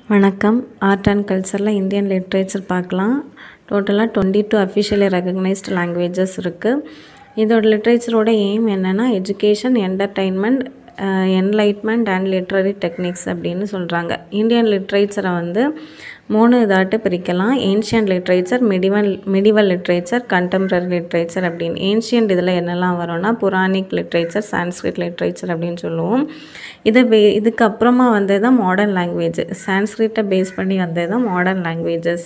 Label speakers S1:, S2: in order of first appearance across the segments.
S1: வணக்கம் art and கல்ச்சரில் Indian literature பார்க்கலாம் டோட்டலாக twenty two officially recognised languages இருக்குது இதோட லிட்ரேச்சரோட எய்ம் என்னென்னா education entertainment enlightenment and literary techniques அப்படின்னு சொல்கிறாங்க இந்தியன் லிட்ரேச்சரை வந்து மூணு இதாட்டு பிரிக்கலாம் ancient literature medieval medieval literature contemporary literature அப்படின்னு ஏன்ஷியன்ட் இதில் என்னெல்லாம் வரும்னா புராணிக் லிட்ரேச்சர் சான்ஸ்கிரிட் லிட்ரேச்சர் அப்படின்னு சொல்லுவோம் இது பே இதுக்கப்புறமா வந்தது தான் மாடர்ன் லாங்குவேஜ் சான்ஸ்கிரிட்டை பேஸ் பண்ணி வந்தது தான் மாடர்ன் லாங்குவேஜஸ்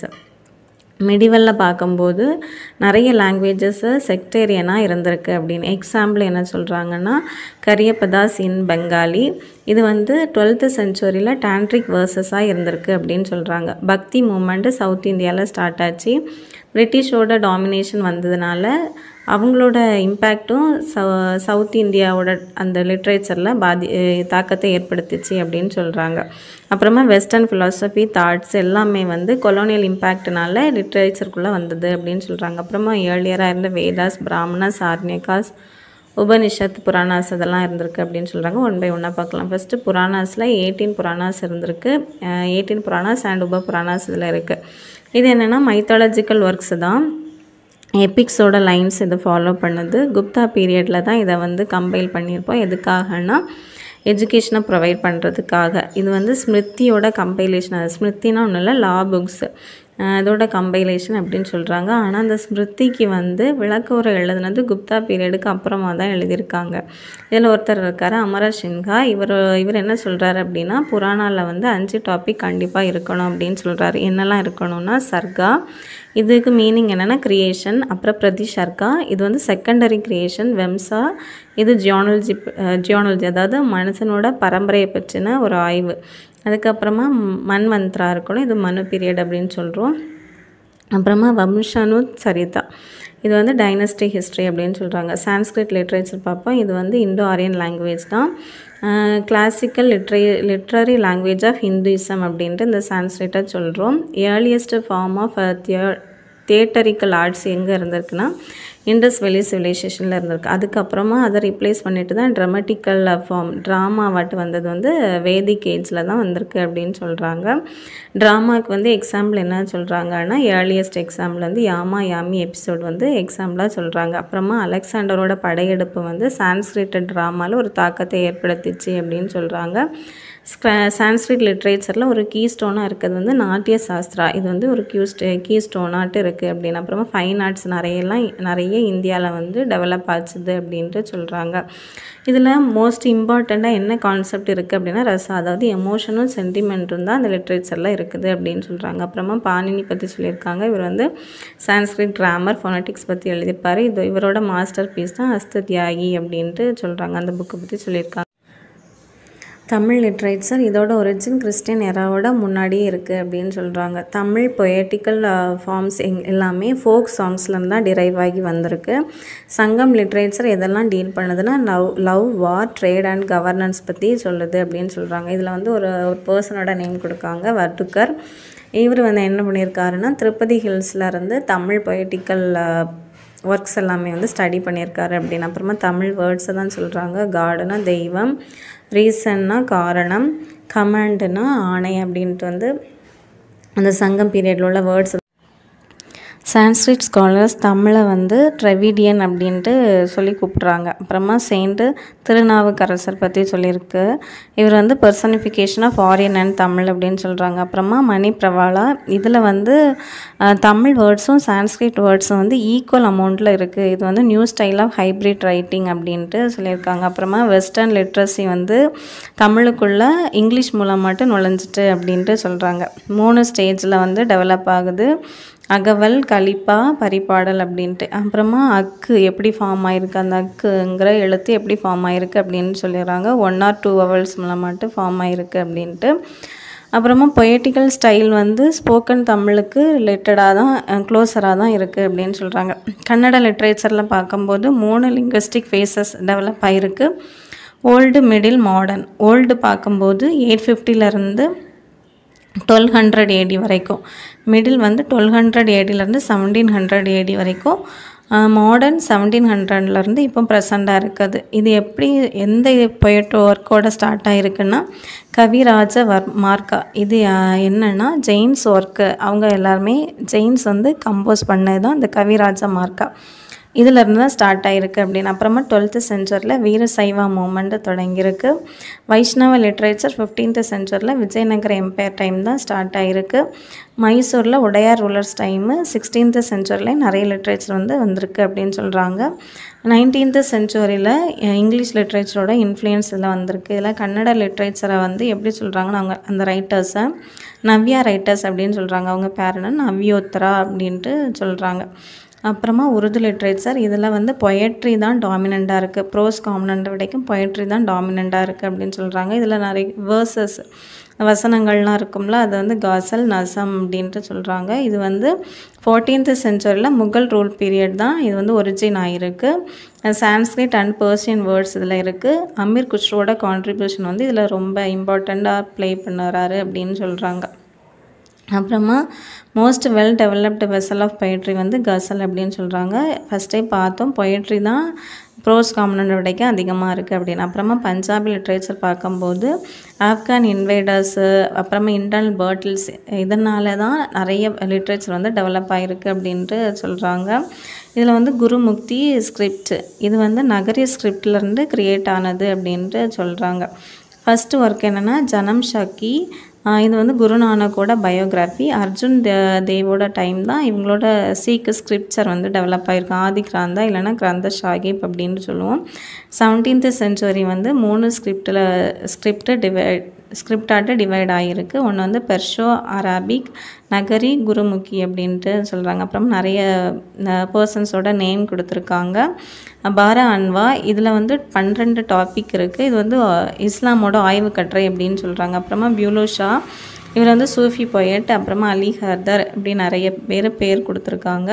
S1: மிடிவலில் பார்க்கும்போது நிறைய லாங்குவேஜஸ்ஸு செக்டேரியனாக இருந்திருக்கு அப்படின்னு எக்ஸாம்பிள் என்ன சொல்கிறாங்கன்னா கரியப்பதாஸ் இன் பெங்காலி இது வந்து டுவெல்த்து செஞ்சுரியில் டான்ட்ரிக் வேர்சஸாக இருந்திருக்கு அப்படின்னு சொல்கிறாங்க பக்தி மூமெண்ட்டு சவுத் இந்தியாவில் ஸ்டார்ட் ஆச்சு பிரிட்டிஷோட டாமினேஷன் வந்ததுனால அவங்களோட இம்பேக்டும் ச சவுத் இந்தியாவோட அந்த லிட்ரேச்சரில் பாதி தாக்கத்தை ஏற்படுத்துச்சு அப்படின்னு சொல்கிறாங்க அப்புறமா வெஸ்டர்ன் ஃபிலாசபி தாட்ஸ் எல்லாமே வந்து கொலோனியல் இம்பேக்ட்னால லிட்ரேச்சருக்குள்ளே வந்தது அப்படின்னு சொல்கிறாங்க அப்புறமா ஏர்லியராக இருந்த வேதாஸ் பிராமணாஸ் ஆர்னிகாஸ் உபனிஷத் புராணாஸ் அதெல்லாம் இருந்திருக்கு அப்படின்னு சொல்கிறாங்க ஒன் பை ஒன்னாக பார்க்கலாம் ஃபஸ்ட்டு புராணாஸில் எயிட்டீன் புராணாஸ் இருந்திருக்கு எயிட்டீன் புராணாஸ் அண்ட் உப புராணாஸ் இதில் இருக்குது இது என்னென்னா மைத்தாலஜிக்கல் ஒர்க்ஸ் தான் எபிக்ஸோட லைன்ஸ் இதை ஃபாலோ பண்ணுது குப்தா பீரியடில் தான் இதை வந்து கம்பைல் பண்ணியிருப்போம் எதுக்காகனா எஜுகேஷனை ப்ரொவைட் பண்ணுறதுக்காக இது வந்து ஸ்மிருதியோட கம்பைலேஷன் அது ஸ்மிருத்தினா ஒன்றும் இல்லை லா புக்ஸு அதோட கம்பைலேஷன் அப்படின்னு சொல்கிறாங்க ஆனால் அந்த ஸ்மிருதிக்கு வந்து விளக்க உரை எழுதுனது குப்தா பீரியடுக்கு அப்புறமா தான் எழுதியிருக்காங்க இதில் ஒருத்தர் இருக்கார் அமர சின்ஹா இவர் இவர் என்ன சொல்கிறாரு அப்படின்னா புராணாவில் வந்து அஞ்சு டாபிக் கண்டிப்பாக இருக்கணும் அப்படின்னு சொல்கிறாரு என்னெல்லாம் இருக்கணும்னா சர்கா இதுக்கு மீனிங் என்னென்னா க்ரியேஷன் அப்புறம் பிரதிஷர்கா இது வந்து செகண்டரி க்ரியேஷன் வெம்சா இது ஜியானலஜி ஜியானலஜி அதாவது மனுஷனோட பரம்பரையை பற்றின ஒரு ஆய்வு அதுக்கப்புறமா மன்வந்த்ரா இருக்கணும் இது மனு பீரியட் அப்படின்னு சொல்கிறோம் அப்புறமா வம்சனு சரிதா இது வந்து டைனஸ்டி ஹிஸ்ட்ரி அப்படின்னு சொல்கிறாங்க சான்ஸ்கிரிட் லிட்ரேச்சர் பார்ப்போம் இது வந்து இண்டோ ஆரியன் லாங்குவேஜ் தான் கிளாசிக்கல் லிட்ரே லிட்ரரி லாங்குவேஜ் ஆஃப் ஹிந்துயிசம் அப்படின்ட்டு இந்த சான்ஸ்கிரிட்டை சொல்கிறோம் ஏர்லியஸ்ட் ஃபார்ம் ஆஃப் தியோ தியேட்டரிக்கல் ஆர்ட்ஸ் எங்கே இருந்திருக்குன்னா இண்டஸ் வெளி சிவிலைசேஷனில் இருந்திருக்கு அதுக்கப்புறமா அதை ரிப்ளேஸ் பண்ணிட்டு தான் ட்ரமட்டிக்கல் ஃபார்ம் ட்ராமாவாட்டு வந்தது வந்து வேதிக் ஏஜில் தான் வந்திருக்கு அப்படின்னு சொல்கிறாங்க ட்ராமாவுக்கு வந்து எக்ஸாம்பிள் என்ன சொல்கிறாங்கன்னா ஏர்லியஸ்ட் எக்ஸாம்பிள் வந்து யாமா யாமி எபிசோட் வந்து எக்ஸாம்பிளாக சொல்கிறாங்க அப்புறமா அலெக்சாண்டரோட படையெடுப்பு வந்து சான்ஸ்கிரிட் ட்ராமாவில் ஒரு தாக்கத்தை ஏற்படுத்திச்சு அப்படின்னு சொல்கிறாங்க சான்ஸ்கிரிட் லிட்ரேச்சரில் ஒரு கீ ஸ்டோனாக இருக்கிறது வந்து நாட்டிய சாஸ்திரா இது வந்து ஒரு கியூ ஸ்டே கீ ஸ்டோனாட்டு இருக்குது அப்படின்னு அப்புறமா ஃபைன் ஆர்ட்ஸ் நிறையெல்லாம் நிறைய இந்தியாவில் வந்து டெவலப் ஆச்சுது அப்படின்ட்டு சொல்கிறாங்க இதில் மோஸ்ட் இம்பார்ட்டண்ட்டாக என்ன கான்செப்ட் இருக்குது அப்படின்னா ரசம் அதாவது எமோஷனும் சென்டிமெண்ட்டும் தான் அந்த லிட்ரேச்சரில் இருக்குது அப்படின்னு சொல்கிறாங்க அப்புறமா பாணினி பற்றி சொல்லியிருக்காங்க இவர் வந்து சான்ஸ்கிரிட் கிராமர் ஃபொனட்டிக்ஸ் பற்றி எழுதியிருப்பார் இது இவரோட மாஸ்டர் பீஸ் தான் அஸ்த தியாகி அப்படின்ட்டு சொல்கிறாங்க அந்த புக்கை பற்றி சொல்லியிருக்காங்க தமிழ் லிட்ரேச்சர் இதோட ஒரிஜின் கிறிஸ்டியன் எராவோட முன்னாடியே இருக்குது அப்படின்னு சொல்கிறாங்க தமிழ் பொயட்டிக்கல் ஃபார்ம்ஸ் எங் எல்லாமே ஃபோக் சாங்ஸ்லேருந்து தான் டிரைவ் ஆகி வந்திருக்கு சங்கம் லிட்ரேச்சர் எதெல்லாம் டீல் பண்ணுதுன்னா love love war trade and governance பற்றி சொல்லுது அப்படின்னு சொல்கிறாங்க இதில் வந்து ஒரு ஒரு பர்சனோட நேம் கொடுக்காங்க வர்டுக்கர் இவர் வந்து என்ன பண்ணியிருக்காருன்னா திருப்பதி ஹில்ஸ்லேருந்து தமிழ் பொயட்டிக்கல் ஒர்க்ஸ் எல்லாமே வந்து ஸ்டடி பண்ணியிருக்காரு அப்படின்னு அப்புறமா தமிழ் வேர்ட்ஸை தான் சொல்கிறாங்க காடுனா தெய்வம் ரீசன்னா காரணம் கமாண்டுனா ஆணை அப்படின்ட்டு வந்து அந்த சங்கம் பீரியடில் உள்ள வேர்ட்ஸ் சான்ஸ்கிரிட் ஸ்காலர்ஸ் தமிழை வந்து ட்ரெவிடியன் அப்படின்ட்டு சொல்லி கூப்பிட்றாங்க அப்புறமா செயின்ட்டு திருநாவுக்கரசர் பற்றி சொல்லியிருக்கு இவர் வந்து personification of Aryan and Tamil அப்படின்னு சொல்கிறாங்க அப்புறமா மணி பிரவாலா இதில் வந்து தமிழ் வேர்ட்ஸும் சான்ஸ்கிரிட் வேர்ட்ஸும் வந்து ஈக்குவல் அமௌண்ட்டில் இருக்குது இது வந்து new style of hybrid writing அப்படின்ட்டு சொல்லியிருக்காங்க அப்புறமா வெஸ்டர்ன் லிட்ரஸி வந்து தமிழுக்குள்ளே இங்கிலீஷ் மூலம் மட்டும் நுழைஞ்சிட்டு அப்படின்ட்டு சொல்கிறாங்க மூணு ஸ்டேஜில் வந்து டெவலப் ஆகுது அகவல் கலிப்பா பரிபாடல் அப்படின்ட்டு அப்புறமா அக்கு எப்படி ஃபார்ம் ஆகிருக்கு அந்த அக்குங்கிற எழுத்து எப்படி ஃபார்ம் ஆகிருக்கு அப்படின்னு சொல்லிடுறாங்க ஒன் ஆர் டூ அவல்ஸ் மூலமாட்டு ஃபார்ம் ஆகிருக்கு அப்படின்ட்டு அப்புறமா பொயட்டிக்கல் ஸ்டைல் வந்து ஸ்போக்கன் தமிழுக்கு ரிலேட்டடாக தான் க்ளோஸராக தான் இருக்குது அப்படின்னு சொல்கிறாங்க கன்னட லிட்ரேச்சரில் பார்க்கும்போது மூணு லிங்குவிஸ்டிக் ஃபேஸஸ் டெவலப் ஆகிருக்கு ஓல்டு மிடில் மாடர்ன் ஓல்டு பார்க்கும்போது எயிட் ஃபிஃப்டிலேருந்து டுவெல் ஹண்ட்ரட் ஏடி வரைக்கும் மிடில் வந்து டுவெல் ஹண்ட்ரட் ஏடிலேருந்து செவன்டீன் ஹண்ட்ரட் ஏடி வரைக்கும் மாடர்ன் செவன்டீன் ஹண்ட்ரட்லேருந்து இப்போ ப்ரெசண்ட்டாக இருக்குது இது எப்படி எந்த பொயட் ஒர்க்கோட ஸ்டார்ட் ஆகிருக்குன்னா கவிராஜ வர் மார்க்கா இது அஹ், என்னன்னா ஜெயின்ஸ் ஒர்க்கு அவங்க எல்லாருமே ஜெயின்ஸ் வந்து கம்போஸ் பண்ணது தான் இந்த கவிராஜ மார்க்கா இதில் இருந்து தான் ஸ்டார்ட் ஆகிருக்கு அப்படின்னு அப்புறமா டுவெல்த்து செஞ்சுரியில் வீரசைவா மூமெண்ட்டு தொடங்கியிருக்கு வைஷ்ணவ லிட்ரேச்சர் ஃபிஃப்டீன்த்து செஞ்சுரியில் விஜயநகர எம்பையர் டைம் தான் ஸ்டார்ட் ஆகிருக்கு மைசூரில் உடையார் ரூலர்ஸ் டைமு சிக்ஸ்டீன்த்து செஞ்சுரியில் நிறைய லிட்ரேச்சர் வந்து வந்திருக்கு அப்படின்னு சொல்கிறாங்க நைன்டீன்த்து செஞ்சுரியில் இங்கிலீஷ் லிட்ரேச்சரோட இன்ஃப்ளூயன்ஸ் இதில் வந்திருக்கு இதில் கன்னட லிட்ரேச்சரை வந்து எப்படி சொல்கிறாங்கன்னா அவங்க அந்த ரைட்டர்ஸை நவ்யா ரைட்டர்ஸ் அப்படின்னு சொல்கிறாங்க அவங்க பேர் என்ன நவ்யோத்ரா அப்படின்ட்டு சொல்கிறாங்க அப்புறமா உருது லிட்ரேச்சர் இதில் வந்து பொயட்ரி தான் டாமினண்ட்டாக இருக்குது ப்ரோஸ் காமனண்ட் விடைக்கும் பொயட்ரி தான் டாமினண்ட்டாக இருக்குது அப்படின்னு சொல்கிறாங்க இதில் நிறைய வேர்சஸ் வசனங்கள்லாம் இருக்கும்ல அது வந்து காசல் நசம் அப்படின்ட்டு சொல்கிறாங்க இது வந்து ஃபோர்டீன்த் செஞ்சுரியில் முகல் ரூல் பீரியட் தான் இது வந்து ஒரிஜின் ஆகிருக்கு சான்ஸ்கிரிட் அண்ட் பர்சியன் வேர்ட்ஸ் இதில் இருக்குது அமீர் குஷ்ரோட கான்ட்ரிபியூஷன் வந்து இதில் ரொம்ப இம்பார்ட்டண்ட்டாக ப்ளே பண்ணுறாரு அப்படின்னு சொல்கிறாங்க அப்புறமா most well developed vessel of poetry வந்து கசல் அப்படின்னு சொல்கிறாங்க ஃபஸ்ட்டே பார்த்தோம் பொயட்ரி தான் ப்ரோஸ் காமனண்ட் விடைக்கு அதிகமாக இருக்குது அப்படின்னு அப்புறமா பஞ்சாபி லிட்ரேச்சர் பார்க்கும்போது ஆப்கான் இன்வைடர்ஸு அப்புறமா இன்டர்னல் பேர்ட்டில்ஸ் இதனால தான் நிறைய லிட்ரேச்சர் வந்து டெவலப் ஆகிருக்கு அப்படின்ட்டு சொல்கிறாங்க இதில் வந்து குருமுக்தி ஸ்கிரிப்ட் இது வந்து நகரிய ஸ்கிரிப்ட்லேருந்து க்ரியேட் ஆனது அப்படின்ட்டு சொல்கிறாங்க ஃபஸ்ட்டு ஒர்க் என்னென்னா ஜனம் ஷக்கி ஆஹ் இது வந்து குருநானக்கோட பயோகிராஃபி அர்ஜுன் தே தேவோட டைம் தான் இவங்களோட சீக்கு ஸ்கிரிப்சர் வந்து டெவலப் ஆகிருக்கு ஆதி கிராந்தா இல்லைன்னா கிரந்த ஷாகிப் அப்படின்னு சொல்லுவோம் செவன்டீன்த் செஞ்சுரி வந்து மூணு ஸ்கிரிப்டில் ஸ்கிரிப்ட் டிவைட் ஸ்கிரிப்டாட்டு டிவைட் ஆகிருக்கு ஒன்று வந்து பெர்ஷோ அரபிக் நகரி குருமுகி அப்படின்ட்டு சொல்கிறாங்க அப்புறம் நிறைய பர்சன்ஸோட நேம் கொடுத்துருக்காங்க பாரா அன்வா இதில் வந்து பன்னிரெண்டு டாபிக் இருக்குது இது வந்து அஹ், இஸ்லாமோட ஆய்வு கட்டுரை அப்படின்னு சொல்கிறாங்க அப்புறமா பியூலோஷா இவர் வந்து சூஃபி பொயட் அப்புறமா அலி ஹர்தர் இப்படி நிறைய பேர் பேர் கொடுத்துருக்காங்க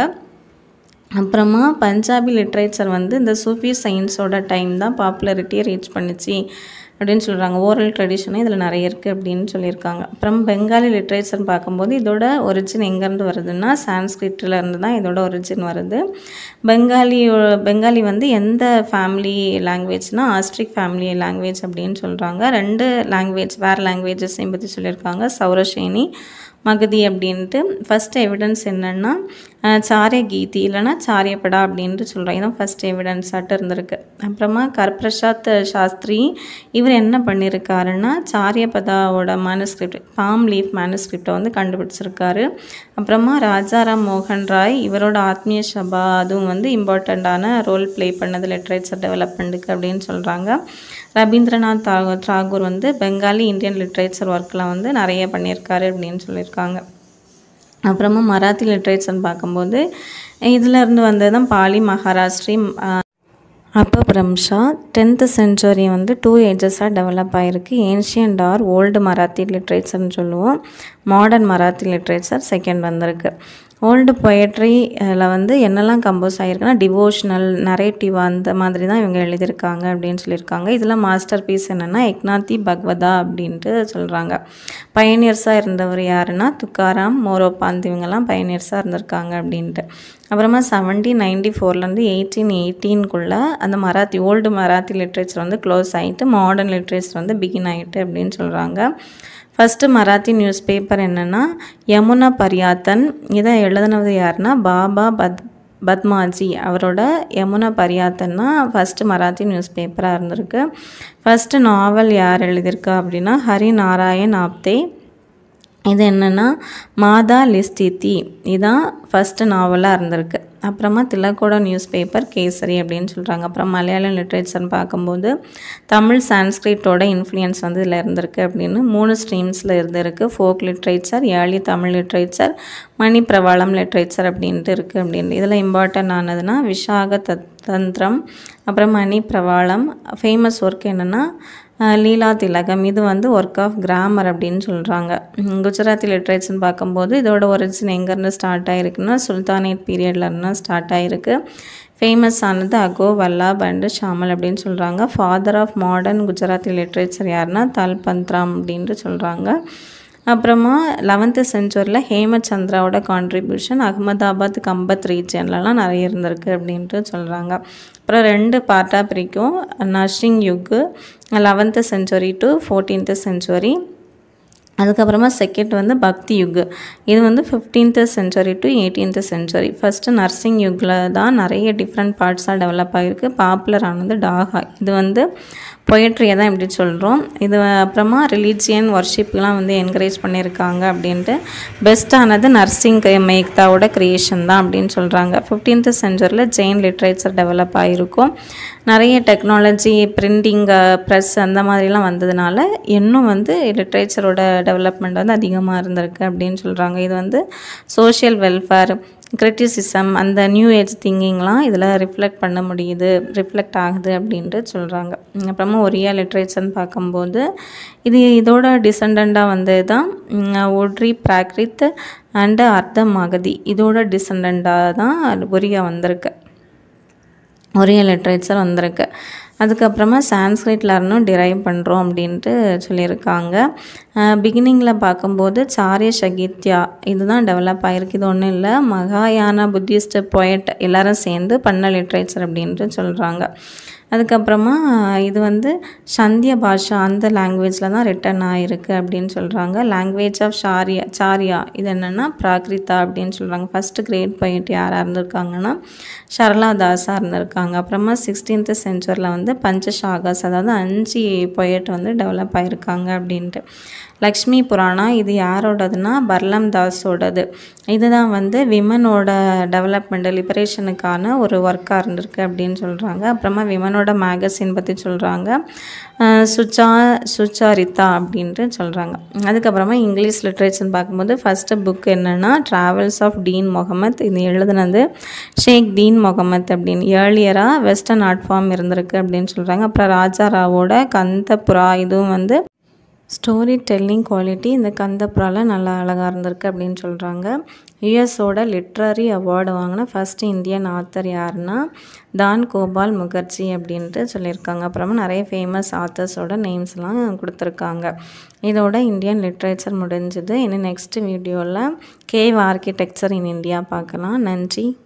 S1: அப்புறமா பஞ்சாபி லிட்ரேச்சர் வந்து இந்த சூஃபி சயின்ஸோட டைம் தான் பாப்புலாரிட்டியை ரீச் பண்ணுச்சு அப்படின்னு சொல்கிறாங்க ஓரல் ட்ரெடிஷனும் இதில் நிறைய இருக்குது அப்படின்னு சொல்லியிருக்காங்க அப்புறம் பெங்காலி லிட்ரேச்சர் பார்க்கும்போது இதோட ஒரிஜின் எங்கேருந்து வருதுன்னா சான்ஸ்கிரிட்டில் இருந்து தான் இதோட ஒரிஜின் வருது பெங்காலி பெங்காலி வந்து எந்த ஃபேமிலி லாங்குவேஜ்னால் ஆஸ்ட்ரிக் ஃபேமிலி லாங்குவேஜ் அப்படின்னு சொல்கிறாங்க ரெண்டு லாங்குவேஜ் வேறு லாங்குவேஜஸையும் பற்றி சொல்லியிருக்காங்க சௌரசேனி மகதி அப்படின்ட்டு ஃபஸ்ட் எவிடன்ஸ் என்னென்னா அஹ், சாரிய கீதி இல்லைன்னா சாரியப்படா அப்படின்ட்டு சொல்கிறோம் இதான் ஃபஸ்ட் எவிடன்ஸாட்டு இருந்திருக்கு அப்புறமா கர்பிரசாத் சாஸ்திரி இவர் என்ன பண்ணியிருக்காருன்னா சாரியபதாவோட மேனுஸ்கிரிப்ட் பாம் லீஃப் மேனுஸ்கிரிப்டை வந்து கண்டுபிடிச்சிருக்காரு அப்புறமா ராஜாராம் மோகன் ராய் இவரோட ஆத்மீய சபா அதுவும் வந்து இம்பார்ட்டண்ட்டான ரோல் ப்ளே பண்ணது லிட்ரேச்சர் டெவலப்மெண்ட்டுக்கு அப்படின்னு சொல்கிறாங்க ரவீந்திரநாத் தாகூர் தாகூர் வந்து பெங்காலி இந்தியன் லிட்ரேச்சர் ஒர்க்கில் வந்து நிறைய பண்ணியிருக்காரு அப்படின்னு சொல்லியிருக்காங்க அப்புறமா மராத்தி லிட்ரேச்சர்னு பார்க்கும்போது இதுல இருந்து வந்தது தான் பாலி மகாராஷ்டிரி அப்பபிரம்ஷா டென்த்து செஞ்சுரி வந்து டூ ஏஜஸாக டெவலப் ஆகிருக்கு ஏன்ஷியன்ட் ஆர் ஓல்டு மராத்தி லிட்ரேச்சர்னு சொல்லுவோம் மாடர்ன் மராத்தி லிட்ரேச்சர் செகண்ட் வந்திருக்கு ஓல்டு பொயட்ரியில் வந்து என்னெல்லாம் கம்போஸ் ஆகிருக்குன்னா டிவோஷனல் நரேட்டிவ் அந்த மாதிரி தான் இவங்க எழுதியிருக்காங்க அப்படின்னு சொல்லியிருக்காங்க இதில் மாஸ்டர் பீஸ் என்னென்னா எக்னாத்தி பக்வதா அப்படின்ட்டு சொல்கிறாங்க பயனியர்ஸாக இருந்தவர் யாருன்னா துக்காராம் மோரோபாந்த் இவங்கெல்லாம் பயனியர்ஸாக இருந்திருக்காங்க அப்படின்ட்டு அப்புறமா செவன்டீன் நைன்டி ஃபோர்லேருந்து எயிட்டீன் எயிட்டீன்குள்ளே அந்த மராத்தி ஓல்டு மராத்தி லிட்ரேச்சர் வந்து க்ளோஸ் ஆகிட்டு மாடர்ன் லிட்ரேச்சர் வந்து பிகின் ஆகிட்டு அப்படின்னு சொல்கிறாங்க ஃபஸ்ட்டு மராத்தி நியூஸ் பேப்பர் என்னென்னா யமுனா பரியாத்தன் இதை எழுதுனது யாருன்னா பாபா பத் பத்மாஜி அவரோட யமுனா பரியாத்தன்னா ஃபஸ்ட்டு மராத்தி நியூஸ் பேப்பராக இருந்திருக்கு ஃபஸ்ட்டு நாவல் யார் எழுதியிருக்கா அப்படின்னா ஹரி நாராயண் ஆப்தே இது என்னென்னா மாதா லிஸ்தித்தி இதான் ஃபஸ்ட்டு நாவலாக இருந்திருக்கு அப்புறமா திலக்கோட நியூஸ் பேப்பர் கேசரி அப்படின்னு சொல்கிறாங்க அப்புறம் மலையாளம் லிட்ரேச்சர்னு பார்க்கும்போது தமிழ் சான்ஸ்கிரிட்டோட இன்ஃப்ளூயன்ஸ் வந்து இதில் இருந்திருக்கு அப்படின்னு மூணு ஸ்ட்ரீம்ஸில் இருந்திருக்கு folk literature early Tamil literature Manipravalam literature அப்படின்ட்டு இருக்குது அப்படின்னு இதில் இம்பார்ட்டன்ட் ஆனதுன்னா விஷாக தத் தந்திரம் அப்புறம் மணி பிரவாளம் ஃபேமஸ் ஒர்க் என்னென்னா அஹ் லீலா திலகம் இது வந்து ஒர்க் ஆஃப் கிராமர் அப்படின்னு சொல்கிறாங்க குஜராத்தி லிட்ரேச்சர்னு பார்க்கும்போது இதோட ஒரிஜின் எங்கேருந்து ஸ்டார்ட் ஆகிருக்குன்னா சுல்தானேட் பீரியட்ல இருந்து ஸ்டார்ட் ஆகிருக்கு ஃபேமஸ் ஆனது அகோ வல்லாப் அண்டு ஷாமல் அப்படின்னு சொல்கிறாங்க father of modern Gujarati literature யாருன்னா தல் பந்த்ராம் அப்படின்ட்டு சொல்கிறாங்க அப்புறமா லெவன்த்து செஞ்சுரியில் ஹேமச்சந்திராவோட கான்ட்ரிபியூஷன் அகமதாபாத் கம்பத் ரீஜன்லலாம் நிறைய இருந்திருக்கு அப்படின்ட்டு சொல்கிறாங்க அப்புறம் ரெண்டு பார்ட்டாக பிரிக்கும் Narsinh Yug eleventh century to fourteenth century அதுக்கப்புறமா செகண்ட் வந்து பக்தி யுக் இது வந்து fifteenth century to eighteenth century first Narsinh யுக்கில் தான் நிறைய டிஃப்ரெண்ட் பார்ட்ஸாக டெவலப் ஆகிருக்கு பாப்புலர் ஆனது டாகா இது வந்து பொயட்ரியை தான் இப்படி சொல்கிறோம் இது அப்புறமா ரிலீஜியன் ஒர்ஷிப்லாம் வந்து என்கரேஜ் பண்ணியிருக்காங்க அப்படின்ட்டு பெஸ்ட்டானது நர்சிங் மேக்தாவோட க்ரியேஷன் தான் அப்படின்னு சொல்கிறாங்க ஃபிஃப்டீன்த்து செஞ்சுரியில் ஜெயின் லிட்ரேச்சர் டெவலப் ஆகிருக்கும் நிறைய டெக்னாலஜி பிரிண்டிங் ப்ரெஸ் அந்த மாதிரிலாம் வந்ததுனால இன்னும் வந்து லிட்ரேச்சரோட டெவலப்மெண்ட் வந்து அதிகமாக இருந்திருக்கு அப்படின்னு சொல்கிறாங்க இது வந்து சோஷியல் வெல்ஃபேர் கிரிட்டிசிசம் அந்த நியூ ஏஜ் திங்கிங்லாம் இதில் ரிஃப்ளெக்ட் பண்ண முடியுது ரிஃப்ளெக்ட் ஆகுது அப்படின்ட்டு சொல்கிறாங்க அப்புறமா ஒரியா லிட்ரேச்சர்னு பார்க்கும்போது இது இதோட டிசெண்டண்ட்டாக வந்து தான் ஒட்ரி பிராக்ரித் அண்டு அர்த்த மகதி இதோட டிசெண்டண்ட்டாக தான் ஒரியா வந்திருக்கு ஒரே லிட்ரேச்சர் வந்திருக்கு அதுக்கப்புறமா சான்ஸ்கிரிட்லேருந்தும் டிரைவ் பண்ணுறோம் அப்படின்ட்டு சொல்லியிருக்காங்க பிகினிங்கில் பார்க்கும்போது சாரிய சகித்யா இதுதான் டெவலப் ஆகிருக்கு இது ஒன்றும் இல்லை மகாயான புத்திஸ்ட் பொயட் எல்லாரும் சேர்ந்து பண்ண லிட்ரேச்சர் அப்படின்ட்டு சொல்கிறாங்க அதுக்கப்புறமா இது வந்து சந்திய பாஷா அந்த லாங்குவேஜில் தான் ரிட்டன் ஆகிருக்கு அப்படின்னு சொல்கிறாங்க லாங்குவேஜ் ஆஃப் ஷாரியா சாரியா இது என்னென்னா பிராக்ரிதா அப்படின்னு சொல்கிறாங்க ஃபஸ்ட்டு கிரேட் பொயிட் யாராக இருந்திருக்காங்கன்னா ஷர்லா தாஸாக இருந்திருக்காங்க அப்புறமா சிக்ஸ்டீன்த்து செஞ்சுரியில் வந்து பஞ்சசாகாஸ் அதாவது அஞ்சு பொயட் வந்து டெவலப் ஆகிருக்காங்க அப்படின்ட்டு லக்ஷ்மி புராணா இது யாரோடதுன்னா பர்லம் தாஸோடது இதுதான் வந்து விமனோட டெவலப்மெண்ட் லிபரேஷனுக்கான ஒரு ஒர்க்காக இருந்திருக்கு அப்படின்னு சொல்கிறாங்க அப்புறமா விமனோட மேகசின் பற்றி சொல்கிறாங்க சுச்சா சுச்சாரிதா அப்படின்ட்டு சொல்கிறாங்க அதுக்கப்புறமா இங்கிலீஷ் லிட்ரேச்சர்னு பார்க்கும்போது ஃபஸ்ட்டு புக் என்னென்னா ட்ராவல்ஸ் ஆஃப் டீன் முகமத் இது எழுதுனது ஷேக் தீன் முகமத் அப்படின்னு ஏர்லியராக வெஸ்டர்ன் ஆர்ட் ஃபார்ம் இருந்திருக்கு அப்படின்னு சொல்கிறாங்க அப்புறம் ராஜா ராவோட கந்தபுரா இதுவும் வந்து ஸ்டோரி டெல்லிங் குவாலிட்டி இந்த கந்தப்புறாவில் நல்லா அழகாக இருந்திருக்கு அப்படின்னு சொல்கிறாங்க யுஎஸோட லிட்ரரி அவார்டு வாங்கின ஃபஸ்ட் இந்தியன் ஆத்தர் யாருன்னா தான் கோபால் முகர்ஜி அப்படின்ட்டு சொல்லியிருக்காங்க அப்புறமா நிறைய ஃபேமஸ் ஆத்தர்ஸோட நேம்ஸ்லாம் கொடுத்துருக்காங்க இதோட இந்தியன் லிட்ரேச்சர் முடிஞ்சுது இன்னும் நெக்ஸ்ட் வீடியோவில் கேவ் ஆர்கிடெக்சர் இன் இந்தியா பார்க்கலாம் நன்றி